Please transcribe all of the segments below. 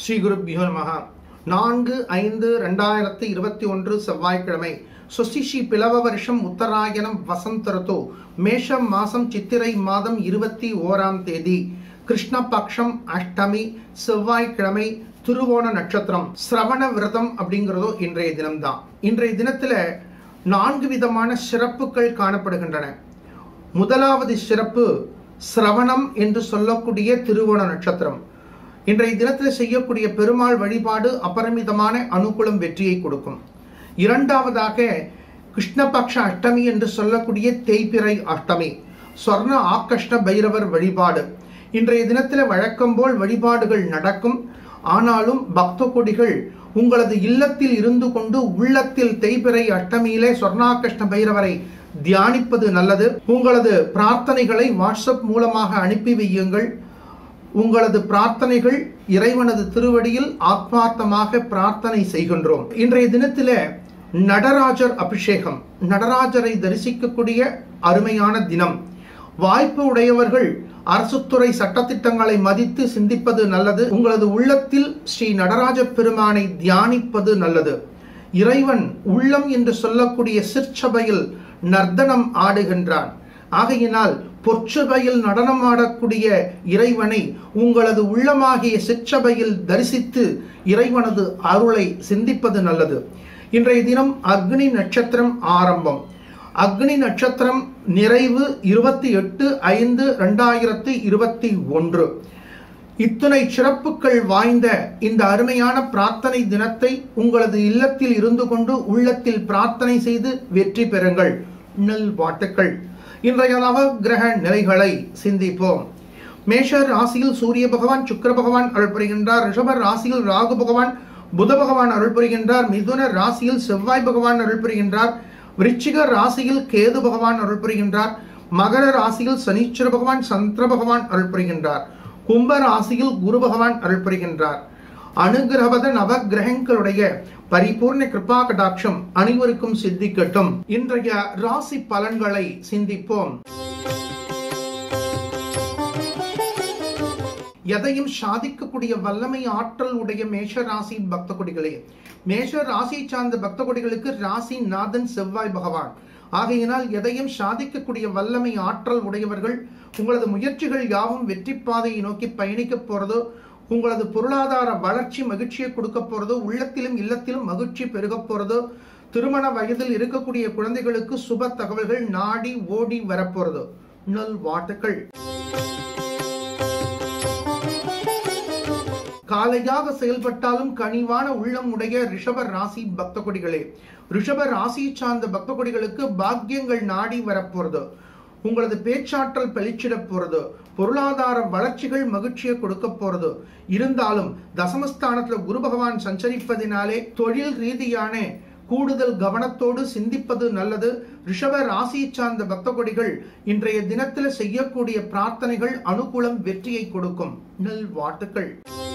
ஸ்ரீ குருப்பியோ நமக நான்கு ஐந்து ரெண்டாயிரத்தி இருபத்தி ஒன்று செவ்வாய்க்கிழமை சுசிஷி பிளவ வருஷம் உத்தராயணம் வசந்த ருத்து மேஷம் மாசம் சித்திரை மாதம் இருபத்தி ஓராம் தேதி கிருஷ்ணபக்ஷம் அஷ்டமி செவ்வாய்க்கிழமை திருவோண நட்சத்திரம் சிரவண விரதம் அப்படிங்கிறதோ இன்றைய தினம்தான் இன்றைய தினத்துல நான்கு விதமான சிறப்புகள் காணப்படுகின்றன முதலாவது சிறப்பு சிரவணம் என்று சொல்லக்கூடிய திருவோண நட்சத்திரம் இன்றைய தினத்தில் செய்யக்கூடிய பெருமாள் வழிபாடு அபரிமிதமான அனுகூலம் வெற்றியை கொடுக்கும் இரண்டாவதாக கிருஷ்ணபக்ஷ அஷ்டமி என்று சொல்லக்கூடிய தேய்பிறை அஷ்டமி சொர்ண ஆக்கஷ்ட பைரவர் வழிபாடு இன்றைய தினத்தில் வழக்கம் போல் வழிபாடுகள் நடக்கும் ஆனாலும் பக்த கொடிகள் உங்களது இல்லத்தில் இருந்து கொண்டு உள்ளத்தில் தேய்பிறை அஷ்டமியிலே சொர்ணாகஷ்ட பைரவரை தியானிப்பது நல்லது உங்களது பிரார்த்தனைகளை வாட்ஸ்அப் மூலமாக அனுப்பி வையுங்கள் உங்களது பிரார்த்தனைகள் இறைவனது திருவடியில் ஆத்மார்த்தமாக பிரார்த்தனை செய்கின்றோம் இன்றைய தினத்தில நடராஜர் அபிஷேகம் நடராஜரை தரிசிக்கக்கூடிய அருமையான தினம் வாய்ப்பு உடையவர்கள் அரசுத்துறை சட்டத்திட்டங்களை மதித்து சிந்திப்பது நல்லது உங்களது உள்ளத்தில் ஸ்ரீ நடராஜ பெருமானை தியானிப்பது நல்லது இறைவன் உள்ளம் என்று சொல்லக்கூடிய சிற்சபையில் நர்த்தனம் ஆடுகின்றான் ஆகையினால் பொற்சபையில் நடனம் ஆடக்கூடிய இறைவனை உங்களது உள்ளமாகிய சிற்சபையில் தரிசித்து இறைவனது அருளை சிந்திப்பது நல்லது இன்றைய தினம் அக்னி நட்சத்திரம் ஆரம்பம் அக்னி நட்சத்திரம் நிறைவு இருபத்தி எட்டு ஐந்து ரெண்டாயிரத்தி இருபத்தி ஒன்று இத்துணை சிறப்புகள் வாய்ந்த இந்த அருமையான பிரார்த்தனை தினத்தை உங்களது இல்லத்தில் இருந்து கொண்டு உள்ளத்தில் பிரார்த்தனை செய்து வெற்றி பெறுங்கள் நல் வாழ்த்துக்கள் இன்றைய நவகிரக நிலைகளை சிந்திப்போம் மேஷ ராசியில் சூரிய பகவான் சுக்கர பகவான் அருள் புரிகின்றார் ரிஷப ராசியில் ராகு பகவான் புத பகவான் அருள் புரிகின்றார் மிதுன ராசியில் செவ்வாய் பகவான் அருள் புரிகின்றார் விருச்சிக ராசியில் கேது பகவான் அருள் புரிகின்றார் மகர ராசியில் சனீஸ்வர பகவான் சந்திர பகவான் அருள் புரிகின்றார் கும்ப ராசியில் குரு பகவான் அருள் புரிகின்றார் அனுகிரகத நவகிரகங்களுடைய பரிபூர்ண கிருபா கடாட்சம் அனைவருக்கும் சித்திக்கட்டும் இன்றைய ராசி பலன்களை சிந்திப்போம் எதையும் சாதிக்கக்கூடிய வல்லமை ஆற்றல் உடைய மேஷ ராசி பக்த கொடிகளே மேஷ ராசி சார்ந்த பக்த கொடிகளுக்கு ராசி நாதன் செவ்வாய் பகவான் ஆகையினால் எதையும் சாதிக்கக்கூடிய வல்லமை ஆற்றல் உடையவர்கள் உங்களது முயற்சிகள் யாவும் வெற்றி பாதையை நோக்கி பயணிக்க போறதோ உங்களது பொருளாதார வளர்ச்சி மகிழ்ச்சியை கொடுக்க போறதோ உள்ளத்திலும் இல்லத்திலும் மகிழ்ச்சி பெருக போறதோ திருமண வயதில் இருக்கக்கூடிய குழந்தைகளுக்கு சுப தகவல்கள் நாடி ஓடி வரப்போறதோ நல் வாட்டுக்கள் காலையாக செயல்பட்டாலும் கனிவான உள்ளம் உடைய ரிஷப ராசி பக்த கொடிகளே ரிஷப ராசி சார்ந்த பக்த கொடிகளுக்கு பாக்கியங்கள் நாடி வரப்போறது உங்களது பேச்சாற்றல் பளிச்சிட போறது பொருளாதார வளர்ச்சிகள் மகிழ்ச்சியை கொடுக்க போறது இருந்தாலும் தசமஸ்தானத்துல குரு பகவான் சஞ்சரிப்பதினாலே தொழில் ரீதியான கூடுதல் கவனத்தோடு சிந்திப்பது நல்லது ரிஷப ராசி சார்ந்த பக்த கொடிகள் இன்றைய தினத்தில் செய்யக்கூடிய பிரார்த்தனைகள் அனுகூலம் வெற்றியை கொடுக்கும் நல் வாழ்த்துக்கள்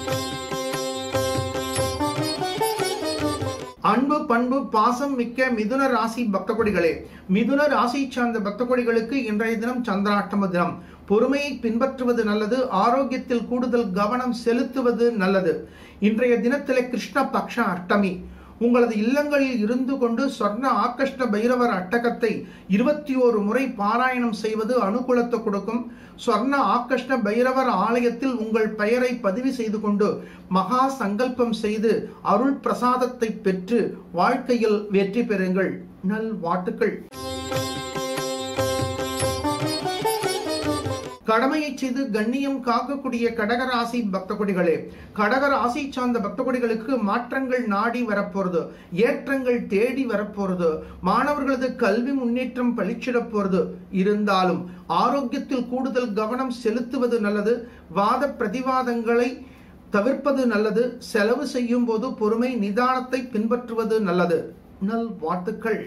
அன்பு பண்பு பாசம் மிக்க மிதுன ராசி பக்த கொடிகளே மிதுன ராசி சார்ந்த பக்த கொடிகளுக்கு இன்றைய தினம் சந்திராஷ்டம தினம் பொறுமையை பின்பற்றுவது நல்லது ஆரோக்கியத்தில் கூடுதல் கவனம் செலுத்துவது நல்லது இன்றைய தினத்திலே கிருஷ்ண பக்ஷ அஷ்டமி உங்களது இல்லங்களில் இருந்து கொண்டு சொர்ண ஆக்கஷ்ட பைரவர் அட்டகத்தை இருபத்தி ஓரு முறை பாராயணம் செய்வது அனுகூலத்தை கொடுக்கும் சொர்ண ஆக்கஷ்ட பைரவர் ஆலயத்தில் உங்கள் பெயரை பதிவு செய்து கொண்டு மகா சங்கல்பம் செய்து அருள் பிரசாதத்தை பெற்று வாழ்க்கையில் வெற்றி பெறுங்கள் நல் வாட்டுக்கள் கடமையை செய்து கண்ணியம் காக்கக்கூடிய கடகராசி பக்த கொடிகளே கடகராசி சார்ந்த பக்த கொடிகளுக்கு மாற்றங்கள் நாடி வரப்போறது ஏற்றங்கள் தேடி வரப்போறது மாணவர்களது கல்வி முன்னேற்றம் பளிச்சிட போறது இருந்தாலும் ஆரோக்கியத்தில் கூடுதல் கவனம் செலுத்துவது நல்லது வாத பிரதிவாதங்களை தவிர்ப்பது நல்லது செலவு செய்யும் போது பொறுமை நிதானத்தை பின்பற்றுவது நல்லது நல் வாழ்த்துக்கள்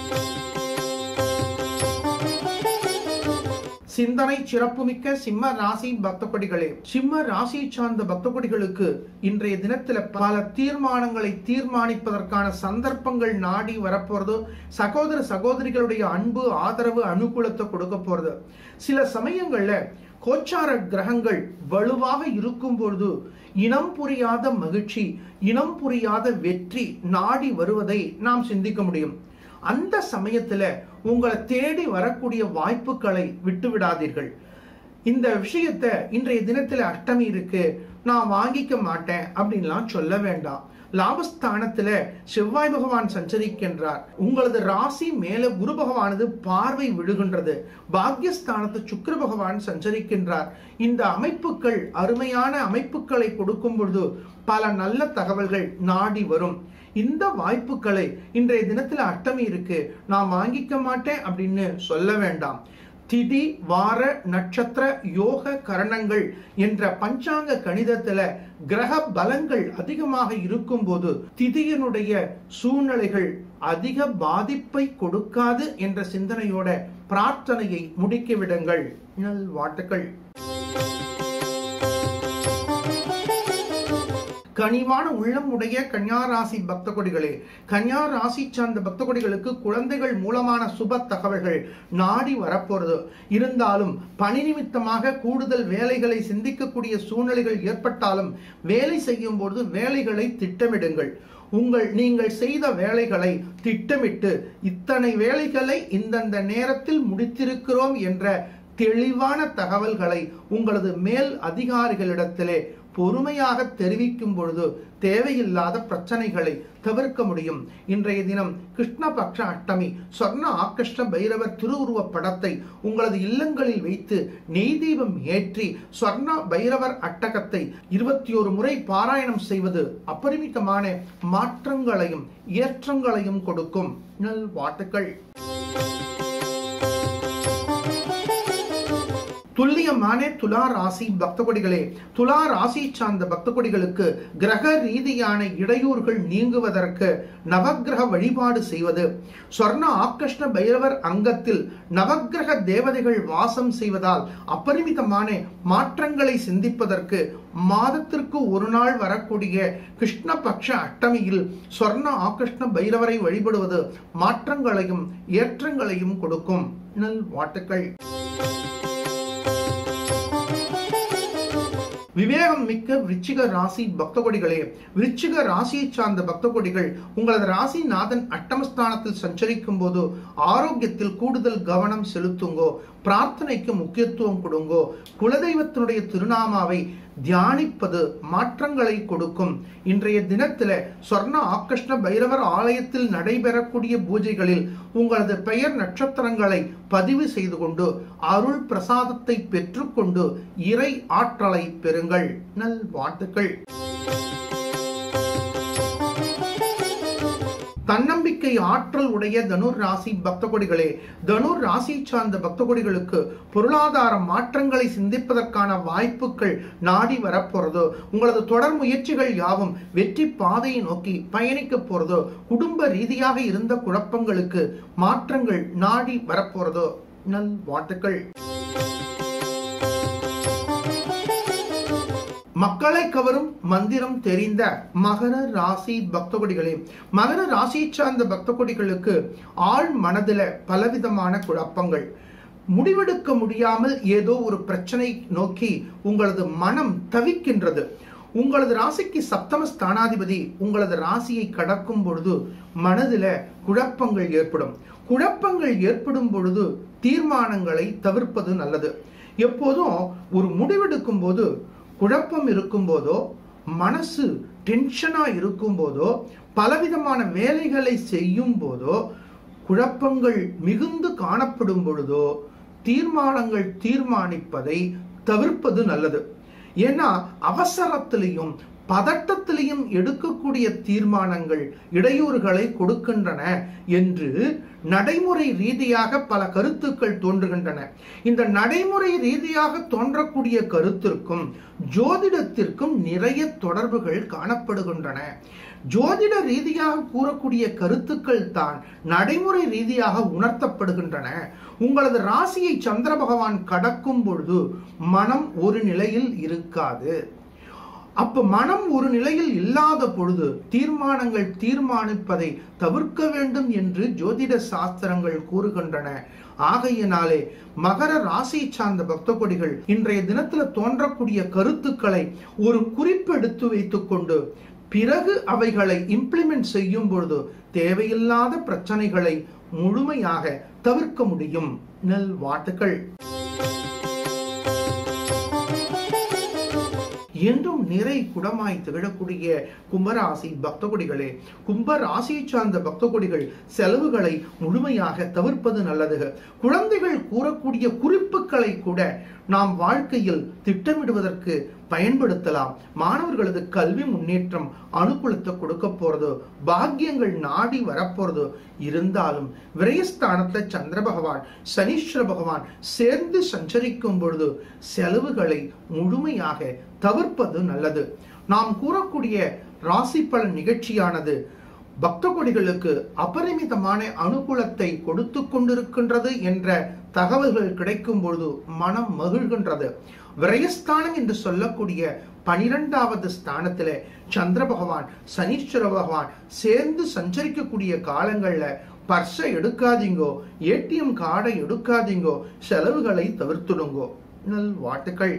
சிந்தனை சிறப்புமிக்க சிம்ம ராசி பக்த கொடிகளே சிம்ம ராசி சார்ந்த பக்த கொடிகளுக்கு இன்றைய தினத்துல பல தீர்மானங்களை தீர்மானிப்பதற்கான சந்தர்ப்பங்கள் நாடி வரப்போறது சகோதர சகோதரிகளுடைய அன்பு ஆதரவு அனுகூலத்தை கொடுக்க போறது சில சமயங்கள்ல கோச்சார கிரகங்கள் வலுவாக இருக்கும் பொழுது இனம் புரியாத மகிழ்ச்சி இனம் புரியாத வெற்றி நாடி வருவதை நாம் சிந்திக்க முடியும் அந்த சமயத்துல உங்களை தேடி வரக்கூடிய வாய்ப்புகளை விட்டு விடாதீர்கள் இந்த விஷயத்த இன்றைய தினத்துல அஷ்டமி இருக்கு நான் வாங்கிக்க மாட்டேன் அப்படின்லாம் சொல்ல வேண்டாம் லாபஸ்தானத்துல செவ்வாய் பகவான் சஞ்சரிக்கின்றார் உங்களது ராசி மேல குரு பகவானது பார்வை விழுகின்றது பாக்யஸ்தானத்து சுக்கிர பகவான் சஞ்சரிக்கின்றார் இந்த அமைப்புகள் அருமையான அமைப்புகளை கொடுக்கும் பொழுது பல நல்ல தகவல்கள் நாடி வரும் இந்த வாய்ப்புகளை இன்றைய தினத்துல அட்டமி இருக்கு நான் வாங்கிக்க மாட்டேன் அப்படின்னு சொல்ல வேண்டாம் திதி வார நட்சத்திர யோக கரணங்கள் என்ற பஞ்சாங்க கணிதத்துல கிரக பலங்கள் அதிகமாக இருக்கும்போது திதியினுடைய சூழ்நிலைகள் அதிக பாதிப்பை கொடுக்காது என்ற சிந்தனையோட பிரார்த்தனையை முடுக்கிவிடுங்கள் நல் வாழ்த்துக்கள் கனிவான உள்ளம் உடைய கன்யா ராசி பக்த கொடிகளே கன்யா ராசி சார்ந்த பக்த கொடிகளுக்கு குழந்தைகள் மூலமான சுப தகவல்கள் நாடி வரப்போறது இருந்தாலும் பணி நிமித்தமாக கூடுதல் வேலைகளை சிந்திக்கக்கூடிய சூழ்நிலைகள் ஏற்பட்டாலும் வேலை செய்யும் பொழுது வேலைகளை திட்டமிடுங்கள் உங்கள் நீங்கள் செய்த வேலைகளை திட்டமிட்டு இத்தனை வேலைகளை இந்தந்த நேரத்தில் முடித்திருக்கிறோம் என்ற தெளிவான தகவல்களை உங்களது மேல் அதிகாரிகளிடத்திலே பொறுமையாக தெரிவிக்கும் பொழுது தேவையில்லாத பிரச்சனைகளை தவிர்க்க முடியும் இன்றைய தினம் கிருஷ்ணபக்ஷ அஷ்டமி சொர்ண ஆக்கிருஷ்ண பைரவர் திருவுருவ படத்தை உங்களது இல்லங்களில் வைத்து நெய் தீபம் ஏற்றி சொர்ண பைரவர் அட்டகத்தை இருபத்தி ஒரு முறை பாராயணம் செய்வது அப்பரிமிதமான மாற்றங்களையும் ஏற்றங்களையும் கொடுக்கும் நல் வாழ்த்துக்கள் துல்லியமான துலா ராசி பக்த கொடிகளே துலா ராசி சார்ந்த பக்த கொடிகளுக்கு கிரக ரீதியான இடையூறுகள் நீங்குவதற்கு நவக்கிரக வழிபாடு செய்வது சொர்ண ஆக்கிருஷ்ண பைரவர் அங்கத்தில் நவக்கிரக தேவதைகள் வாசம் செய்வதால் அப்பரிமிதமான மாற்றங்களை சிந்திப்பதற்கு மாதத்திற்கு ஒரு நாள் வரக்கூடிய கிருஷ்ணபக்ஷ அஷ்டமியில் சொர்ண ஆக்கிருஷ்ண பைரவரை வழிபடுவது மாற்றங்களையும் ஏற்றங்களையும் கொடுக்கும் நல் வாட்டுக்கள் விவேகம் மிக்க விருச்சிக ராசி பக்த கொடிகளே விருச்சிக ராசியை சார்ந்த பக்த கொடிகள் உங்களது ராசி நாதன் அட்டமஸ்தானத்தில் சஞ்சரிக்கும் போது ஆரோக்கியத்தில் கூடுதல் கவனம் செலுத்துங்கோ பிரார்த்தனைக்கு முக்கியத்துவம் கொடுங்கோ குலதெய்வத்தினுடைய திருநாமாவை தியானிப்பது மாற்றங்களை கொடுக்கும் இன்றைய தினத்தில சொர்ண ஆக்கிருஷ்ண பைரவர் ஆலயத்தில் நடைபெறக்கூடிய பூஜைகளில் உங்களது பெயர் நட்சத்திரங்களை பதிவு செய்து கொண்டு அருள் பிரசாதத்தை பெற்றுக்கொண்டு இறை ஆற்றலை பெறுங்கள் நல் வாழ்த்துக்கள் தன்னம்பிக்கை ஆற்றல் உடைய தனுர் ராசி பக்த கொடிகளே தனுர் ராசி சார்ந்த பக்த கொடிகளுக்கு பொருளாதார மாற்றங்களை சிந்திப்பதற்கான வாய்ப்புகள் நாடி வரப்போறது உங்களது தொடர் முயற்சிகள் யாவும் வெற்றி பாதையை நோக்கி பயணிக்க போறதோ குடும்ப ரீதியாக இருந்த குழப்பங்களுக்கு மாற்றங்கள் நாடி வரப்போறதோ நல் வாழ்த்துக்கள் மக்களை கவரும் மந்திரம் தெரிந்த மகர ராசி பக்த கொடிகளே மகர ராசியை சார்ந்த பக்த கொடிகளுக்கு ஆழ் மனதில பலவிதமான குழப்பங்கள் முடிவெடுக்க முடியாமல் ஏதோ ஒரு பிரச்சனை நோக்கி உங்களது மனம் தவிக்கின்றது உங்களது ராசிக்கு சப்தம ஸ்தானாதிபதி உங்களது ராசியை கடக்கும் பொழுது மனதில குழப்பங்கள் ஏற்படும் குழப்பங்கள் ஏற்படும் பொழுது தீர்மானங்களை தவிர்ப்பது நல்லது எப்போதும் ஒரு முடிவெடுக்கும் போது குழப்பம் இருக்கும்போதோ மனசு டென்ஷனா இருக்கும்போதோ பலவிதமான வேலைகளை செய்யும் போதோ குழப்பங்கள் மிகுந்து காணப்படும் பொழுதோ தீர்மானங்கள் தீர்மானிப்பதை தவிர்ப்பது நல்லது ஏன்னா அவசரத்திலையும் பதட்டத்திலையும் எடுக்கக்கூடிய தீர்மானங்கள் இடையூறுகளை கொடுக்கின்றன என்று நடைமுறை ரீதியாக பல கருத்துக்கள் தோன்றுகின்றன இந்த நடைமுறை ரீதியாக தோன்றக்கூடிய கருத்திற்கும் ஜோதிடத்திற்கும் நிறைய தொடர்புகள் காணப்படுகின்றன ஜோதிட ரீதியாக கூறக்கூடிய கருத்துக்கள் தான் நடைமுறை ரீதியாக உணர்த்தப்படுகின்றன உங்களது ராசியை சந்திர பகவான் கடக்கும் பொழுது மனம் ஒரு நிலையில் இருக்காது அப்ப மனம் ஒரு நிலையில் இல்லாத பொழுது தீர்மானங்கள் தீர்மானிப்பதை தவிர்க்க வேண்டும் என்று ஜோதிட சாஸ்திரங்கள் கூறுகின்றன ஆகையினாலே மகர ராசி சார்ந்த பக்த கொடிகள் இன்றைய தினத்துல தோன்றக்கூடிய கருத்துக்களை ஒரு குறிப்பு எடுத்து வைத்துக் கொண்டு பிறகு அவைகளை இம்ப்ளிமெண்ட் செய்யும் பொழுது தேவையில்லாத பிரச்சனைகளை முழுமையாக தவிர்க்க முடியும் நல் வாழ்த்துக்கள் என்றும் நிறை குடமாய் திகழக்கூடிய கும்பராசி பக்த கொடிகளே கும்ப ராசியை சார்ந்த பக்த கொடிகள் செலவுகளை முழுமையாக தவிர்ப்பது நல்லது குழந்தைகள் கூறக்கூடிய குறிப்புகளை கூட நாம் வாழ்க்கையில் திட்டமிடுவதற்கு பயன்படுத்தலாம் மாணவர்களது கல்வி முன்னேற்றம் அனுகூலத்தை கொடுக்க போறது பாக்கியங்கள் நாடி வரப்போறது இருந்தாலும் விரயஸ்தானத்துல சந்திர பகவான் சனீஸ்வர பகவான் சேர்ந்து சஞ்சரிக்கும் பொழுது செலவுகளை முழுமையாக தவிர்ப்பது நல்லது நாம் கூறக்கூடிய ராசி பலன் நிகழ்ச்சியானது பக்த கொடிகளுக்கு அபரிமிதமான அனுகூலத்தை கொடுத்து கொண்டிருக்கின்றது என்ற தகவல்கள் கிடைக்கும் பொழுது மனம் மகிழ்கின்றது விரயஸ்தானம் என்று சொல்லக்கூடிய பனிரெண்டாவது ஸ்தானத்துல சந்திர பகவான் சனீஸ்வர பகவான் சேர்ந்து சஞ்சரிக்கக்கூடிய காலங்கள்ல பர்ஸை எடுக்காதீங்கோ ஏடிஎம் கார்டை எடுக்காதீங்கோ செலவுகளை தவிர்த்துடுங்கோ நல் வாழ்த்துக்கள்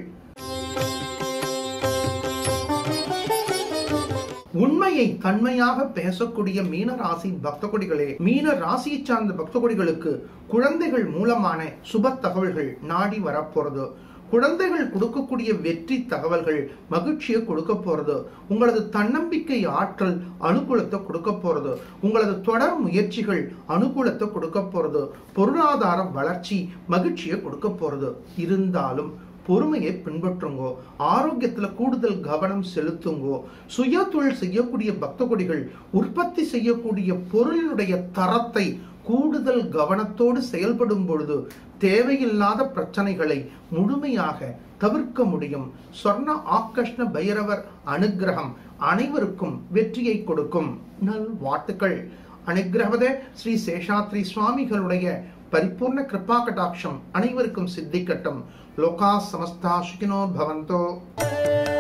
உண்மையை தன்மையாக பேசக்கூடிய மீன ராசி பக்த கொடிகளே மீன ராசியை சார்ந்த பக்த கொடிகளுக்கு குழந்தைகள் மூலமான சுப தகவல்கள் நாடி வரப்போறது குழந்தைகள் கொடுக்கக்கூடிய வெற்றி தகவல்கள் மகிழ்ச்சியை கொடுக்க போறது உங்களது தன்னம்பிக்கை ஆற்றல் அனுகூலத்தை கொடுக்க போறது உங்களது தொடர் முயற்சிகள் அனுகூலத்தை கொடுக்க போறது பொருளாதார வளர்ச்சி மகிழ்ச்சியை கொடுக்க போறது இருந்தாலும் பொறுமையை பின்பற்றுங்கோ ஆரோக்கியத்துல கூடுதல் கவனம் செலுத்துங்கோ சுய தொழில் செய்யக்கூடிய பக்த கொடிகள் உற்பத்தி செய்யக்கூடிய பொருளினுடைய தரத்தை கூடுதல் கவனத்தோடு செயல்படும் பொழுது தேவையில்லாத பிரச்சனைகளை முழுமையாக தவிர்க்க முடியும் சொர்ண ஆக்கஷ்ண பைரவர் அனுகிரகம் அனைவருக்கும் வெற்றியை கொடுக்கும் நல் வாழ்த்துக்கள் அனுகிரகத ஸ்ரீ சேஷாத்ரி சுவாமிகளுடைய பரிபூர்ண கிருபா கடாட்சம் அனைவருக்கும் சித்திக்கட்டும் லோகா சமஸ்தா சுகினோ பவந்தோ